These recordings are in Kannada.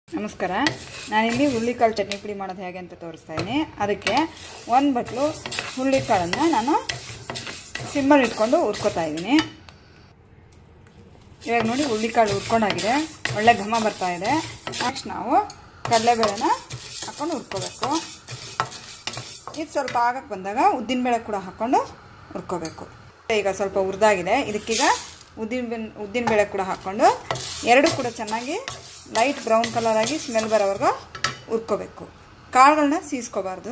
ನಮಸ್ಕಾರ ನಾನಿಲ್ಲಿ ಹುರುಳಿಕಾಳು ಚಟ್ನಿ ಪುಡಿ ಮಾಡೋದು ಹೇಗೆ ಅಂತ ತೋರಿಸ್ತಾ ಇದ್ದೀನಿ ಅದಕ್ಕೆ ಒಂದು ಬಟ್ಲು ಹುರುಳಿಕಾಳನ್ನು ನಾನು ಸಿಮ್ಮಲ್ಲಿ ಇಟ್ಕೊಂಡು ಹುರ್ಕೋತಾ ಇದ್ದೀನಿ ಇವಾಗ ನೋಡಿ ಹುರುಳಿಕಾಳು ಹುರ್ಕೊಂಡಾಗಿದೆ ಒಳ್ಳೆ ಘಮ ಬರ್ತಾ ಇದೆ ನೆಕ್ಸ್ಟ್ ನಾವು ಕಡಲೆಬೇಳೆನ ಹಾಕ್ಕೊಂಡು ಹುರ್ಕೋಬೇಕು ಇದು ಸ್ವಲ್ಪ ಆಗಕ್ಕೆ ಬಂದಾಗ ಉದ್ದಿನಬೇಳೆ ಕೂಡ ಹಾಕ್ಕೊಂಡು ಹುರ್ಕೋಬೇಕು ಈಗ ಸ್ವಲ್ಪ ಹುರಿದಾಗಿದೆ ಇದಕ್ಕೀಗ ಉದ್ದಿನ ಉದ್ದಿನಬೇಳೆ ಕೂಡ ಹಾಕ್ಕೊಂಡು ಎರಡು ಕೂಡ ಚೆನ್ನಾಗಿ ಲೈಟ್ ಬ್ರೌನ್ ಕಲರ್ ಆಗಿ ಸ್ಮೆಲ್ ಬರೋವರೆಗೂ ಹುರ್ಕೋಬೇಕು ಕಾಳುಗಳನ್ನ ಸೀಸ್ಕೋಬಾರ್ದು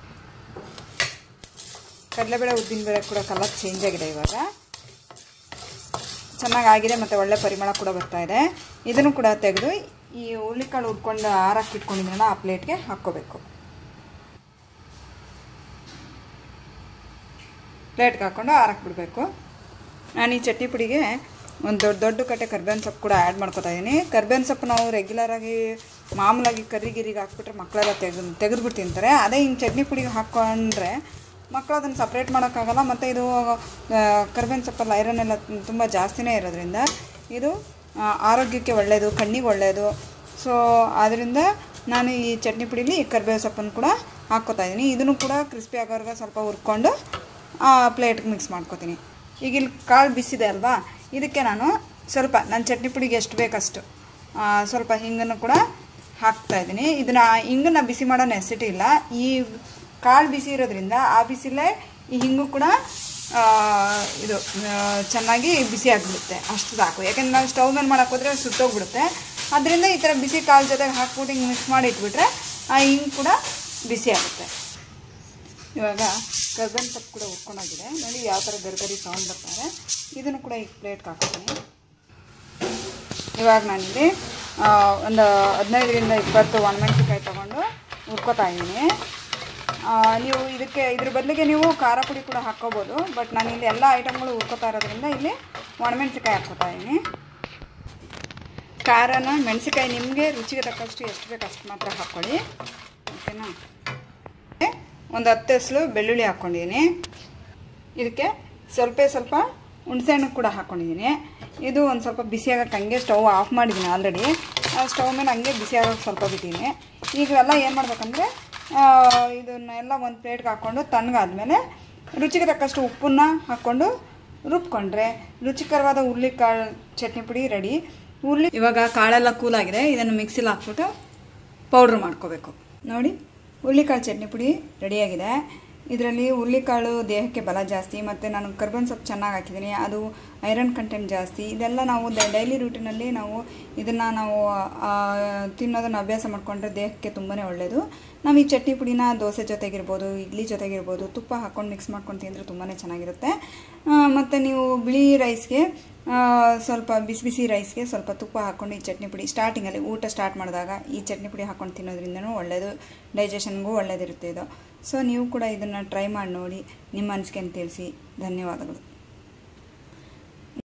ಕಡಲೆಬೇಳೆ ಉದ್ದಿನಬೇಳೆ ಕೂಡ ಕಲರ್ ಚೇಂಜ್ ಆಗಿದೆ ಇವಾಗ ಚೆನ್ನಾಗಾಗಿದೆ ಮತ್ತು ಒಳ್ಳೆ ಪರಿಮಳ ಕೂಡ ಬರ್ತಾ ಇದೆ ಇದನ್ನು ಕೂಡ ತೆಗೆದು ಈ ಹುರುಳಿಕಾಳು ಹುರ್ಕೊಂಡು ಆರಕ್ಕೆ ಇಟ್ಕೊಂಡಿದ್ರಲ್ಲ ಆ ಪ್ಲೇಟ್ಗೆ ಹಾಕ್ಕೋಬೇಕು ಪ್ಲೇಟ್ಗೆ ಹಾಕ್ಕೊಂಡು ಆರಕ್ಕೆ ಬಿಡಬೇಕು ನಾನು ಈ ಚಟ್ನಿ ಪುಡಿಗೆ ಒಂದು ದೊಡ್ಡ ದೊಡ್ಡ ಕಟ್ಟೆ ಕರ್ಬೇವಿನ ಸೊಪ್ಪು ಕೂಡ ಆ್ಯಡ್ ಮಾಡ್ಕೊತಾ ಇದ್ದೀನಿ ಕರ್ಬೇವಿನ ಸೊಪ್ಪು ನಾವು ರೆಗ್ಯುಲರಾಗಿ ಮಾಮೂಲಾಗಿ ಕರಿ ಗಿರಿಗೆ ಹಾಕ್ಬಿಟ್ರೆ ಮಕ್ಕಳೆಲ್ಲ ತೆಗೆದು ತೆಗೆದ್ಬಿಟ್ಟು ತಿಂತಾರೆ ಅದೇ ಹಿಂಗೆ ಚಟ್ನಿ ಪುಡಿಗೆ ಹಾಕ್ಕೊಂಡ್ರೆ ಮಕ್ಕಳು ಅದನ್ನು ಸಪ್ರೇಟ್ ಮಾಡೋಕ್ಕಾಗಲ್ಲ ಮತ್ತು ಇದು ಕರ್ಬೇವಿನ ಸೊಪ್ಪಲ್ಲಿ ಐರನ್ ಎಲ್ಲ ತುಂಬ ಜಾಸ್ತಿನೇ ಇರೋದ್ರಿಂದ ಇದು ಆ, ಆರೋಗ್ಯಕ್ಕೆ ಒಳ್ಳೆಯದು ಕಣ್ಣಿಗೆ ಒಳ್ಳೆಯದು ಸೊ ಆದ್ದರಿಂದ ನಾನು ಈ ಚಟ್ನಿ ಪುಡಿಲಿ ಈ ಕರ್ಬೇವು ಸೊಪ್ಪನ್ನು ಕೂಡ ಹಾಕ್ಕೋತಾ ಇದ್ದೀನಿ ಇದನ್ನು ಕೂಡ ಕ್ರಿಸ್ಪಿ ಆಗೋರ್ಗೆ ಸ್ವಲ್ಪ ಹುರ್ಕೊಂಡು ಪ್ಲೇಟ್ಗೆ ಮಿಕ್ಸ್ ಮಾಡ್ಕೊತೀನಿ ಈಗ ಇಲ್ಲಿ ಕಾಳು ಬಿಸಿದೆ ಅಲ್ವಾ ಇದಕ್ಕೆ ನಾನು ಸ್ವಲ್ಪ ನನ್ನ ಚಟ್ನಿ ಪುಡಿಗೆ ಎಷ್ಟು ಬೇಕಷ್ಟು ಆ, ಸ್ವಲ್ಪ ಹಿಂಗನ್ನು ಕೂಡ ಹಾಕ್ತಾ ಇದ್ದೀನಿ ಇದನ್ನು ಹಿಂಗನ್ನು ಬಿಸಿ ಮಾಡೋ ನೆಸಿಟಿ ಇಲ್ಲ ಈ ಕಾಳು ಬಿಸಿ ಇರೋದ್ರಿಂದ ಆ ಬಿಸಿಲೇ ಈ ಹಿಂಗು ಕೂಡ ಆ, ಇದು ಆ, ಚೆನ್ನಾಗಿ ಬಿಸಿ ಆಗಿಬಿಡುತ್ತೆ ಅಷ್ಟು ಸಾಕು ಯಾಕೆಂದ್ರೆ ನಾವು ಸ್ಟವ್ ಮೇಲೆ ಮಾಡಕ್ಕೆ ಹೋದ್ರೆ ಸುಟ್ಟೋಗ್ಬಿಡುತ್ತೆ ಅದರಿಂದ ಈ ಥರ ಬಿಸಿ ಕಾಳು ಜೊತೆಗೆ ಹಾಕ್ಬಿಟ್ಟು ಹಿಂಗೆ ಮಿಕ್ಸ್ ಮಾಡಿ ಇಟ್ಬಿಟ್ರೆ ಆ ಹಿಂಗೆ ಕೂಡ ಬಿಸಿ ಆಗುತ್ತೆ ಇವಾಗ ಕರ್ಬೇವಿನ ಸೊಪ್ಪು ಕೂಡ ಉಟ್ಕೊಂಡೋಗಿದೆ ನೋಡಿ ಯಾವ ಥರ ಗರ್ಗರಿ ಸೌಂಡ್ ಬರ್ತಾರೆ ಇದನ್ನು ಕೂಡ ಈಗ ಪ್ಲೇಟ್ಗೆ ಹಾಕ್ತೀನಿ ಇವಾಗ ನಾನಿಲ್ಲಿ ಆ, ಒಂದು ಹದಿನೈದರಿಂದ ಇಪ್ಪತ್ತು ಒಣಮೆಣಸಿನ್ಕಾಯಿ ತೊಗೊಂಡು ಹುರ್ಕೋತಾ ಇದ್ದೀನಿ ಆ, ನೀವು ಇದಕ್ಕೆ ಇದ್ರ ಬದಲಿಗೆ ನೀವು ಖಾರ ಪುಡಿ ಕೂಡ ಹಾಕ್ಕೋಬೋದು ಬಟ್ ನಾನು ಇಲ್ಲಿ ಎಲ್ಲ ಐಟಮ್ಗಳು ಹುರ್ಕೋತಾ ಇರೋದ್ರಿಂದ ಇಲ್ಲಿ ಒಣಮೆಣಸಿನ್ಕಾಯಿ ಹಾಕ್ಕೋತಾ ಇದ್ದೀನಿ ಖಾರನ ಮೆಣಸಿನ್ಕಾಯಿ ನಿಮಗೆ ರುಚಿಗೆ ತಕ್ಕಷ್ಟು ಎಷ್ಟು ಬೇಕು ಅಷ್ಟು ಮಾತ್ರ ಹಾಕ್ಕೊಳ್ಳಿ ಓಕೆನಾ ಒಂದು ಹತ್ತು ಹೆಸರು ಬೆಳ್ಳುಳ್ಳಿ ಹಾಕ್ಕೊಂಡಿದ್ದೀನಿ ಇದಕ್ಕೆ ಸ್ವಲ್ಪ ಸ್ವಲ್ಪ ಹುಣಸೆಹಣ್ಣು ಕೂಡ ಹಾಕ್ಕೊಂಡಿದ್ದೀನಿ ಇದು ಒಂದು ಸ್ವಲ್ಪ ಬಿಸಿ ಆಗಕ್ಕೆ ಹಂಗೆ ಸ್ಟವ್ ಆಫ್ ಮಾಡಿದ್ದೀನಿ ಆಲ್ರೆಡಿ ಸ್ಟವ್ ಮೇಲೆ ಹಂಗೆ ಬಿಸಿ ಆಗೋಕ್ಕೆ ಸ್ವಲ್ಪ ಬಿಟ್ಟಿದ್ದೀನಿ ಈಗ ಎಲ್ಲ ಏನು ಮಾಡ್ಬೇಕಂದ್ರೆ ಇದನ್ನೆಲ್ಲ ಒಂದು ಪ್ಲೇಟ್ಗೆ ಹಾಕ್ಕೊಂಡು ತಣ್ಣಗಾದ್ಮೇಲೆ ರುಚಿಗೆ ತಕ್ಕಷ್ಟು ಉಪ್ಪನ್ನು ಹಾಕ್ಕೊಂಡು ರುಬ್ಕೊಂಡ್ರೆ ರುಚಿಕರವಾದ ಹುರುಳಿಕಾಳು ಚಟ್ನಿ ಪುಡಿ ರೆಡಿ ಹುರುಳಿ ಇವಾಗ ಕಾಳೆಲ್ಲ ಕೂಲಾಗಿದೆ ಇದನ್ನು ಮಿಕ್ಸಿಲಿ ಹಾಕ್ಬಿಟ್ಟು ಪೌಡ್ರ್ ಮಾಡ್ಕೋಬೇಕು ನೋಡಿ ಹುರುಳಿಕಾಳು ಚಟ್ನಿ ಪುಡಿ ರೆಡಿಯಾಗಿದೆ ಇದರಲ್ಲಿ ಹುರುಳಿಕಾಳು ದೇಹಕ್ಕೆ ಬಲ ಜಾಸ್ತಿ ಮತ್ತು ನಾನು ಕರ್ಬೇವಿನ ಸೊಪ್ಪು ಚೆನ್ನಾಗಿ ಹಾಕಿದ್ದೀನಿ ಅದು ಐರನ್ ಕಂಟೆಂಟ್ ಜಾಸ್ತಿ ಇದೆಲ್ಲ ನಾವು ಡೈಲಿ ರೂಟಿನಲ್ಲಿ ನಾವು ಇದನ್ನು ನಾವು ಆ, ತಿನ್ನೋದನ್ನು ಅಭ್ಯಾಸ ಮಾಡಿಕೊಂಡ್ರೆ ದೇಹಕ್ಕೆ ತುಂಬಾ ಒಳ್ಳೆಯದು ನಾವು ಈ ಚಟ್ನಿ ಪುಡಿನ ದೋಸೆ ಜೊತೆಗಿರ್ಬೋದು ಇಡ್ಲಿ ಜೊತೆಗಿರ್ಬೋದು ತುಪ್ಪ ಹಾಕ್ಕೊಂಡು ಮಿಕ್ಸ್ ಮಾಡ್ಕೊಂಡು ತಿಂದರೆ ತುಂಬಾ ಚೆನ್ನಾಗಿರುತ್ತೆ ಮತ್ತು ನೀವು ಬಿಳಿ ರೈಸ್ಗೆ ಆ, ಸ್ವಲ್ಪ ಬಿಸಿ ಬಿಸಿ ರೈಸ್ಗೆ ಸ್ವಲ್ಪ ತುಪ್ಪ ಹಾಕ್ಕೊಂಡು ಈ ಚಟ್ನಿ ಪುಡಿ ಸ್ಟಾರ್ಟಿಂಗಲ್ಲಿ ಊಟ ಸ್ಟಾರ್ಟ್ ಮಾಡಿದಾಗ ಈ ಚಟ್ನಿ ಪುಡಿ ಹಾಕ್ಕೊಂಡು ತಿನ್ನೋದ್ರಿಂದನೂ ಒಳ್ಳೆಯದು ಡೈಜೆಷನ್ಗೂ ಒಳ್ಳೆಯದಿರುತ್ತೆ ಇದು ಸೊ ನೀವು ಕೂಡ ಇದನ್ನು ಟ್ರೈ ಮಾಡಿ ನೋಡಿ ನಿಮ್ಮ ಅನಿಸಿಕೆಯನ್ನು ತಿಳಿಸಿ ಧನ್ಯವಾದಗಳು